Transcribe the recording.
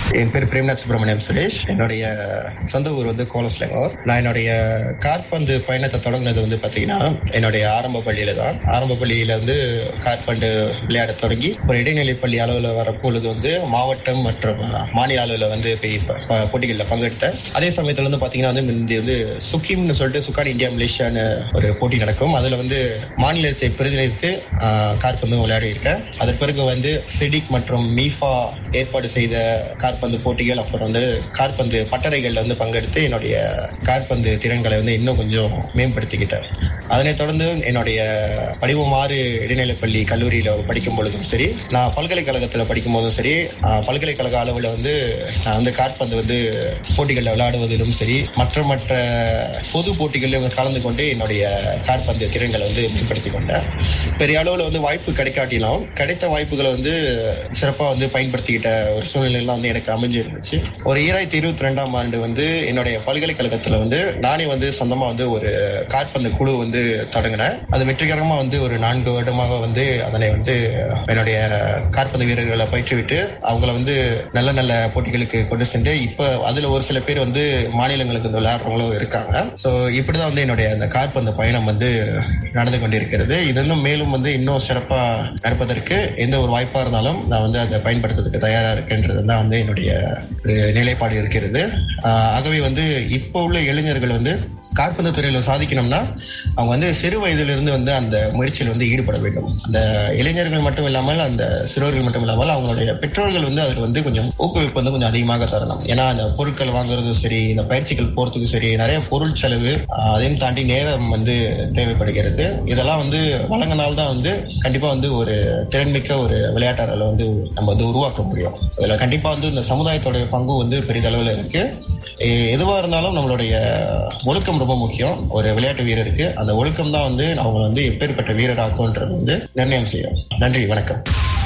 என் பேர் பிரேம்நாத் சுப்பிரமணியம் சுரேஷ் என்னுடைய சொந்த ஊர் வந்து கோலஸ்லங்கோர் நான் என்னுடைய காற்பந்து பயணத்தை தொடங்கினது வந்து பாத்தீங்கன்னா என்னுடைய ஆரம்ப பள்ளியில தான் ஆரம்ப பள்ளியில வந்து காற்பந்து விளையாட தொடங்கி ஒரு இடைநிலை பள்ளி அளவில் வரப்பொழுது வந்து மாவட்டம் மற்றும் மாநில அளவில் வந்து போய் ப- ப- போட்டிகளில் பங்கெடுத்தேன் அதே சமயத்துல வந்து பாத்தீங்கன்னா வந்து முந்தி வந்து சுக்கிம்னு சொல்லிட்டு சுக்கான் இந்தியா மலேசியான்னு ஒரு போட்டி நடக்கும் அதுல வந்து மாநிலத்தை பிரதிநிதித்து ஆஹ், காற்பந்தும் விளையாடி இருக்கேன் அதன் பிறகு வந்து சிடிக் மற்றும் மீஃபா ஏற்பாடு செய்த காற்பந்து போட்டிகள் அப்புறம் வந்து காற்பந்து பட்டறைகள்ல வந்து பங்கெடுத்து என்னுடைய காற்பந்து திறன்களை வந்து இன்னும் கொஞ்சம் மேம்படுத்திக்கிட்டேன் அதனைத் தொடர்ந்து என்னுடைய படிவமாறு இடைநிலைப்பள்ளி கல்லூரியில படிக்கும் பொழுதும் சரி நான் பல்கலைக்கழகத்துல படிக்கும் போதும் சரி ஆஹ், பல்கலைக்கழக அளவுல வந்து நான் வந்து காற்பந்து வந்து போட்டிகளில் விளையாடுவதிலும் சரி மற்ற மற்ற பொது போட்டிகளில் கலந்து கொண்டு என்னுடைய காற்பந்து திறன்களை வந்து மேம்படுத்தி கொண்டேன் பெரிய அளவில் வந்து வாய்ப்பு கிடைக்காட்டினாலும் கிடைத்த வாய்ப்புகளை வந்து சிறப்பாக வந்து பயன்படுத்திக்கிட்ட ஒரு சூழ்நிலைலாம் வந்து எனக்கு அமைஞ்சு இருந்துச்சு ஒரு ஈராயிரத்தி இருபத்தி ரெண்டாம் ஆண்டு வந்து என்னுடைய பல்கலைக்கழகத்தில் வந்து நானே வந்து சொந்தமாக வந்து ஒரு காற்பந்து குழு வந்து தொடங்கினேன் அது வெற்றிகரமாக வந்து ஒரு நான்கு வருடமாக வந்து அதனை வந்து என்னுடைய காற்பந்து வீரர்களை பயிற்றுவிட்டு அவங்கள வந்து நல்ல நல்ல போட்டிகளுக்கு கொண்டு சென்று இப்போ அதுல ஒரு சில பேர் வந்து மாநிலங்களுக்கு வந்து விளையாடுறவங்களும் இருக்காங்க ஸோ இப்படிதான் வந்து என்னுடைய அந்த காற்பந்து பயணம் வந்து நடந்து கொண்டிருக்கிறது இது இன்னும் மேலும் வந்து இன்னும் சிறப்பா நடப்பதற்கு எந்த ஒரு வாய்ப்பா இருந்தாலும் நான் வந்து அதை பயன்படுத்துறதுக்கு தயாரா இருக்கேன்றது தான் வந்து என்னுடைய ஒரு நிலைப்பாடு இருக்கிறது ஆஹ் ஆகவே வந்து இப்போ உள்ள இளைஞர்கள் வந்து காற்பந்து துறையில சாதிக்கணும்னா அவங்க வந்து சிறு வயதிலிருந்து வந்து அந்த முயற்சியில் வந்து ஈடுபட வேண்டும் அந்த இளைஞர்கள் மட்டும் இல்லாமல் அந்த சிறுவர்கள் மட்டும் இல்லாமல் அவங்களுடைய பெற்றோர்கள் வந்து அதில் வந்து கொஞ்சம் ஊக்குவிப்பு வந்து கொஞ்சம் அதிகமாக தரணும் ஏன்னா அந்த பொருட்கள் வாங்குறதும் சரி இந்த பயிற்சிகள் போறதுக்கும் சரி நிறைய பொருள் செலவு ஆஹ், அதையும் தாண்டி நேரம் வந்து தேவைப்படுகிறது இதெல்லாம் வந்து வழங்கினால்தான் வந்து கண்டிப்பா வந்து ஒரு திறன்மிக்க ஒரு விளையாட்டாளரை வந்து நம்ம வந்து உருவாக்க முடியும் இதுல கண்டிப்பா வந்து இந்த சமுதாயத்தோட பங்கு வந்து பெரிதளவில் இருக்கு எ- எதுவா இருந்தாலும் நம்மளுடைய ஒழுக்கம் ரொம்ப முக்கியம் ஒரு விளையாட்டு வீரருக்கு அந்த ஒழுக்கம் தான் வந்து அவங்க வந்து எப்பேற்பட்ட வீரராக்கும்ன்றது வந்து நிர்ணயம் செய்யும் நன்றி வணக்கம்